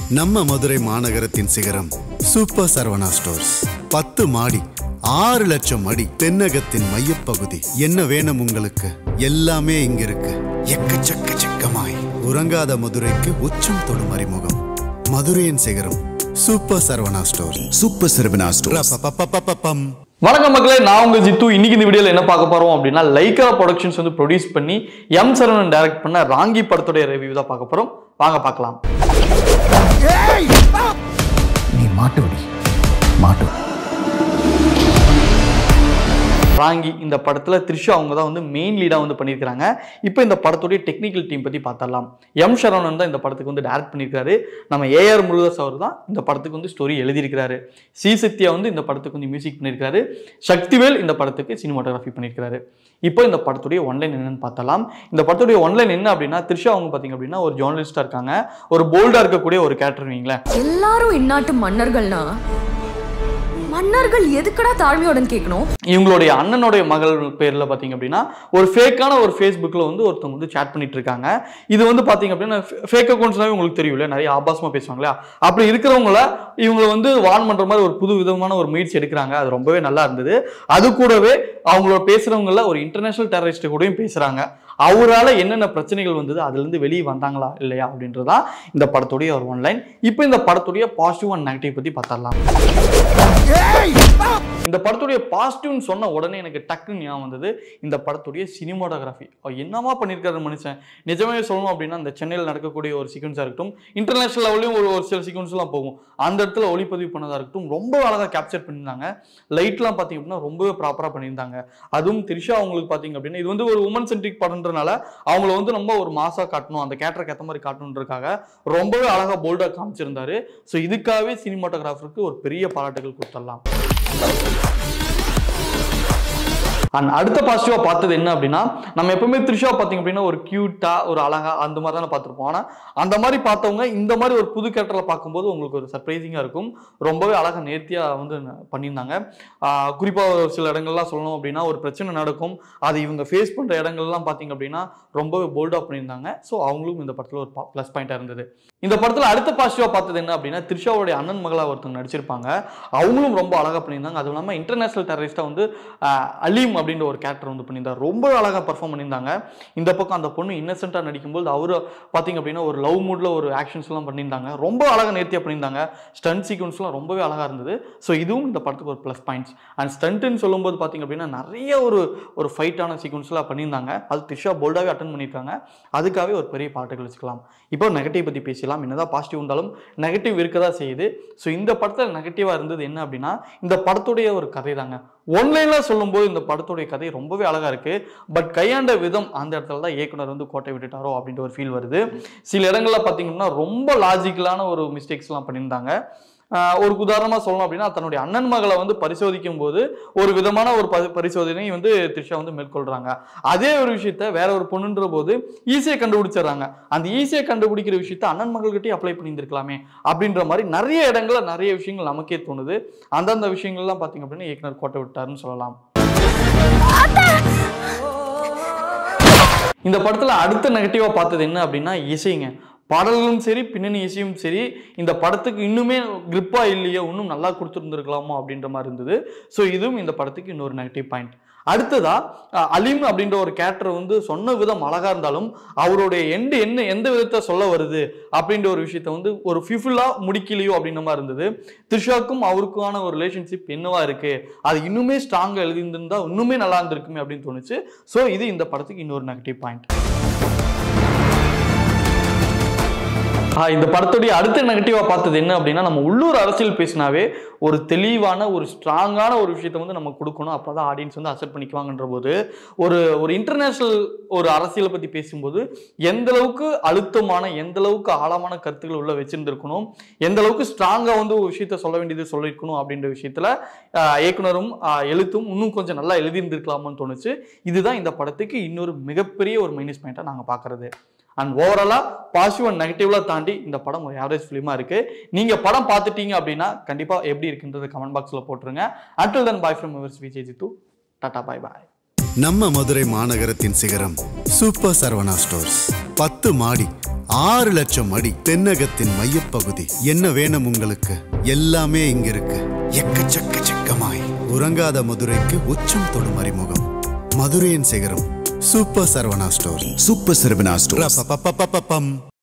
நம்ம மதுரை மாநகரத்தின் சிகரம் super Saravana stores பத்து மாடி ஆறு லட்சம் அடி தென்னகத்தின் மையப்பகுதி என்ன வேணும் உங்களுக்கு எல்லாமே இங்க இருக்கு எக்கச்சக்க சிக்கமாய் உறங்காத மதுரைக்கு உச்சம் தொடும் அறிமுகம் மதுரையின் சிகரம் super Saravana store super Saravana stores ரப்பப்பப்பப்பப்பம். வணக்கம் மக்களே நான் உங்க ஜித்து இன்னைக்கு இந்த வீடியோல என்ன பார்க்க போறோம் அப்படின்னா லைக்கா ப்ரொடக்ஷன்ஸ் வந்து ப்ரொடியூஸ் பண்ணி எம் சரவணன் டைரக்ட் பண்ண ராங்கி படத்துடைய ரிவ்யூ தான் பார்க்க போறோம் வாங்க பார்க்கலாம் நீ மாட்டு விடி மாட்டு ராங்கி இந்த படத்துல த்ரிஷா அவங்க தான் வந்து மெயின் லீடா வந்து பண்ணியிருக்காங்க இப்போ இந்த படத்துடைய டெக்னிக்கல் டீம் பத்தி பார்த்தரலாம் எம் சரவணன் தான் இந்த படத்துக்கு வந்து டைரக்ட் பண்ணியிருக்காரு நம்ம ஏஆர் முருகதாஸ் அவர் தான் இந்த படத்துக்கு வந்து ஸ்டோரி எழுதியிருக்கிறாரு சி சத்யா வந்து இந்த படத்துக்கு வந்து மியூசிக் பண்ணியிருக்காரு சக்திவேல் இந்த படத்துக்கு சினிமாட்டோகிராஃபி பண்ணியிருக்காரு இப்போ இந்த படத்துடைய ஒன்லைன் என்னன்னு பார்த்தலாம் இந்த படத்துடைய ஒன்லைன் என்ன அப்படின்னா த்ரிஷா அவங்க பார்த்தீங்க அப்படின்னா ஒரு ஜேர்னலிஸ்டா இருக்காங்க ஒரு போல்டா இருக்கக்கூடிய ஒரு கேரக்டர் வைங்களேன் எல்லாரும் இந்நாட்டு மன்னர்கள்னா மன்னர்கள் எதுக்குடா தாழ்மையுடன் கேட்கணும் இவங்களுடைய அண்ணனுடைய மகள் பேர்ல பாத்தீங்க அப்படின்னா ஒரு ஃபேக்கான ஒரு ஃபேஸ்புக்கில் வந்து ஒருத்தவங்க வந்து சேட் பண்ணிட்டு இருக்காங்க இது வந்து பாத்தீங்க அப்படின்னா ஃபேக் அக்கௌண்ட்ஸ்னாவே உங்களுக்கு தெரியும் இல்லையா நிறைய ஆபாசமா பேசுவாங்க இல்லையா அப்படி இருக்கிறவங்கள இவங்களை வந்து வான் பண்ற மாதிரி ஒரு புது விதமான ஒரு முயற்சி எடுக்கிறாங்க அது ரொம்பவே நல்லா இருந்தது அது கூடவே அவங்களோட பேசுறவங்கள ஒரு இன்டர்நேஷனல் டெரரிஸ்ட் கூடயும் பேசுறாங்க அவரால என்னென்ன பிரச்சனைகள் வந்தது அதுல இருந்து வெளியே வந்தாங்களா இல்லையா அப்படின்றதான் இந்த படத்துடைய ஒரு ஒன்லைன் இப்போ இந்த படத்துடைய பாசிட்டிவ் அண்ட் நெகட்டிவ் பத்தி பார்த்தரலாம் இந்த படத்துடைய பாசிட்டிவ்னு சொன்ன உடனே எனக்கு டக்குன்னு ஞாபகம் வந்தது இந்த படத்துடைய சினிமாட்டோகிராஃபி என்னமா பண்ணியிருக்காரு மனுஷன் நிஜமே சொல்லணும் அப்படின்னா அந்த சென்னையில் நடக்கக்கூடிய ஒரு சீக்வன்ஸாக இருக்கட்டும் இன்டர்நேஷனல் லெவலையும் ஒரு ஒரு சில சீக்வன்ஸ்லாம் போகும் அந்த இடத்துல ஒளிப்பதிவு பண்ணதாக இருக்கட்டும் ரொம்ப அழகாக கேப்சர் பண்ணியிருந்தாங்க லைட்லாம் பார்த்தீங்க அப்படின்னா ரொம்பவே ப்ராப்பராக பண்ணியிருந்தாங்க அதுவும் திரிஷா அவங்களுக்கு பார்த்தீங்க அப்படின்னா இது வந்து ஒரு உமன் சென்ட்ரிக் படம்ன்றனால அவங்கள வந்து ரொம்ப ஒரு மாசா காட்டணும் அந்த கேரக்டருக்கு ஏற்ற மாதிரி காட்டணுன்றதுக்காக ரொம்பவே அழகாக போல்டாக காமிச்சிருந்தாரு ஸோ இதுக்காகவே சினிமாட்டோகிராஃபருக்கு ஒரு பெரிய பாராட்டுகள் கொடுத்துடலாம் அண்ட் அடுத்த பாசிட்டிவாக பார்த்தது என்ன அப்படின்னா நம்ம எப்பவுமே த்ரிஷா பார்த்தீங்க அப்படின்னா ஒரு கியூட்டா ஒரு அழகா அந்த மாதிரி தானே பார்த்துருப்போம் ஆனால் அந்த மாதிரி பார்த்தவங்க இந்த மாதிரி ஒரு புது கேரக்டரில் பார்க்கும்போது உங்களுக்கு ஒரு சர்ப்ரைசிங்காக இருக்கும் ரொம்பவே அழகாக நேர்த்தியாக வந்து ந- பண்ணியிருந்தாங்க குறிப்பாக ஒரு சில இடங்கள்லாம் சொல்லணும் அப்படின்னா ஒரு பிரச்சனை நடக்கும் அதை இவங்க ஃபேஸ் பண்ணுற இடங்கள்லாம் பார்த்தீங்க அப்படின்னா ரொம்பவே போல்டாக பண்ணியிருந்தாங்க ஸோ அவங்களும் இந்த படத்தில் ஒரு ப்ளஸ் பாயிண்டாக இருந்தது இந்த படத்தில் அடுத்த பாசிட்டிவாக பார்த்தது என்ன அப்படின்னா த்ரிஷாவுடைய அண்ணன் மகளாக ஒருத்தவங்க நடிச்சிருப்பாங்க அவங்களும் ரொம்ப அழகாக பண்ணியிருந்தாங்க அதுவும் இல்லாமல் இன்டர்நேஷனல் டெரரிஸ்டாக வந்து ஆஹ், அலீம் அப்படின்ற ஒரு கேரக்டர் வந்து பண்ணியிருந்தார் ரொம்ப அழகாக பர்ஃபார்ம் பண்ணியிருந்தாங்க இந்த பக்கம் அந்த பொண்ணு இன்னசென்ட்டாக நடிக்கும்போது அவர் பார்த்தீங்க அப்படின்னா ஒரு லவ் மூடில் ஒரு ஆக்ஷன்ஸ்லாம் பண்ணியிருந்தாங்க ரொம்ப அழகாக நேர்த்தியாக பண்ணியிருந்தாங்க ஸ்டண்ட் சீக்வன்ஸ்லாம் ரொம்பவே அழகாக இருந்தது ஸோ இதுவும் இந்த படத்துக்கு ஒரு ப்ளஸ் பாயிண்ட்ஸ் அண்ட் ஸ்டண்ட்டுன்னு சொல்லும்போது பார்த்தீங்க அப்படின்னா நிறைய ஒரு ஒரு ஃபைட்டான சீக்வன்ஸ்லாம் பண்ணியிருந்தாங்க அது த்ரிஷா போல்டாகவே அட்டன் பண்ணியிருக்காங்க அதுக்காகவே ஒரு பெரிய பாட்டுகள் வச்சுக்கலாம் இப்போ நெகட்டிவ் பற்றி பேசலாம் என்னதான் பாசிட்டிவ் இருந்தாலும் நெகட்டிவ் இருக்க தான் செய்யுது ஸோ இந்த படத்தில் நெகட்டிவாக இருந்தது என்ன அப்படின்னா இந்த படத்துடைய ஒரு கதை தாங்க ஒன்லைனில் சொல்லும்போது இந்த படத்துடைய கதை ரொம்பவே அழகாக இருக்கு பட் கையாண்ட விதம் அந்த இடத்துல தான் இயக்குனர் வந்து கோட்டை விட்டுட்டாரோ அப்படின்ற ஒரு ஃபீல் வருது சில இடங்கள்ல பார்த்தீங்கன்னா ரொம்ப லாஜிக்கலான ஒரு மிஸ்டேக்ஸ்லாம் பண்ணியிருந்தாங்க ஆஹ் ஒரு உதாரணமாக சொல்லணும் அப்படின்னா தன்னுடைய அண்ணன் மகளை வந்து பரிசோதிக்கும் போது ஒரு விதமான ஒரு பரி- பரிசோதனை வந்து த்ரிஷா வந்து மேற்கொள்றாங்க அதே ஒரு விஷயத்த வேற ஒரு பொண்ணுன்ற போது ஈஸியாக கண்டுபிடிச்சிடுறாங்க அந்த ஈஸியாக கண்டுபிடிக்கிற விஷயத்த அண்ணன் மகள்கிட்டயே அப்ளை பண்ணியிருந்திருக்கலாமே அப்படின்ற மாதிரி நிறைய இடங்கள்ல நிறைய விஷயங்கள் நமக்கே தோணுது அந்தந்த விஷயங்கள்லாம் பார்த்தீங்க அப்படின்னா இயக்குனர் கோட்டை விட்டாருன்னு சொல்லலாம் இந்த படத்துல அடுத்த நெகட்டிவா பார்த்தது என்ன அப்படின்னா இசைங்க பாடல்களும் சரி பின்னணி இசையும் சரி இந்த படத்துக்கு இன்னுமே கிரிப்பா இல்லையோ இன்னும் நல்லா கொடுத்துருந்துருக்கலாமோ அப்படின்ற மாதிரி இருந்தது ஸோ இதுவும் இந்த படத்துக்கு இன்னொரு நெகட்டிவ் பாயிண்ட் அடுத்ததா அஹ், அலீம் அப்படின்ற ஒரு கேரக்டர் வந்து சொன்ன விதம் அழகா இருந்தாலும் அவருடைய எண்டு என்ன எந்த விதத்தை சொல்ல வருது அப்படின்ற ஒரு விஷயத்த வந்து ஒரு ஃபிஃபுல்லா முடிக்கலையோ அப்படின்ற மாதிரி இருந்தது த்ரிஷாக்கும் அவருக்கான ஒரு ரிலேஷன்ஷிப் என்னவா இருக்கு அது இன்னுமே ஸ்ட்ராங்கா எழுதியிருந்திருந்தா இன்னுமே நல்லா இருந்திருக்குமே அப்படின்னு தோணுச்சு ஸோ இது இந்த படத்துக்கு இன்னொரு நெகட்டிவ் பாயிண்ட் ஆஹ் இந்த படத்துடைய அடுத்த நெகட்டிவா பார்த்தது என்ன அப்படின்னா நம்ம உள்ளூர் அரசியல் பேசினாவே ஒரு தெளிவான ஒரு ஸ்ட்ராங்கான ஒரு விஷயத்த வந்து நம்ம கொடுக்கணும் அப்பதான் ஆடியன்ஸ் வந்து அக்செப்ட் பண்ணிக்குவாங்கன்ற போது ஒரு ஒரு இன்டர்நேஷனல் ஒரு அரசியலை பத்தி பேசும்போது எந்த அளவுக்கு அழுத்தமான எந்த அளவுக்கு ஆழமான கருத்துக்கள் உள்ள வச்சிருந்திருக்கணும் எந்த அளவுக்கு ஸ்ட்ராங்கா வந்து ஒரு விஷயத்த சொல்ல வேண்டியது சொல்லியிருக்கணும் அப்படின்ற விஷயத்துல ஆஹ் இயக்குனரும் ஆஹ் எழுத்தும் இன்னும் கொஞ்சம் நல்லா எழுதியிருந்திருக்கலாமோன்னு தோணுச்சு இதுதான் இந்த படத்துக்கு இன்னொரு மிகப்பெரிய ஒரு மைனஸ் பாயிண்டா நாங்க பார்க்கறது அண்ட் ஓவராலாக பாசிட்டிவ் அண்ட் நெகட்டிவ்லாம் தாண்டி இந்த படம் ஒரு ஆவரேஜ் ஃபிலிமாக இருக்குது நீங்கள் படம் பார்த்துட்டீங்க அப்படின்னா கண்டிப்பாக எப்படி இருக்குன்றது கமெண்ட் பாக்ஸில் போட்டுருங்க until then bye from yours Vijay Jithu tata bye bye நம்ம மதுரை மாநகரத்தின் சிகரம் சூப்பர் சரவணா ஸ்டோர்ஸ் பத்து மாடி ஆறு லட்சம் அடி தென்னகத்தின் மையப்பகுதி என்ன வேணும் உங்களுக்கு எல்லாமே இங்க இருக்கு எக்கச்சக்க செக்கமாய் உறங்காத மதுரைக்கு உச்சம் தொடும் அறிமுகம் மதுரையின் சிகரம் super Saravana store super Saravana stores ரப்பப்பப்பப்பப்பம்.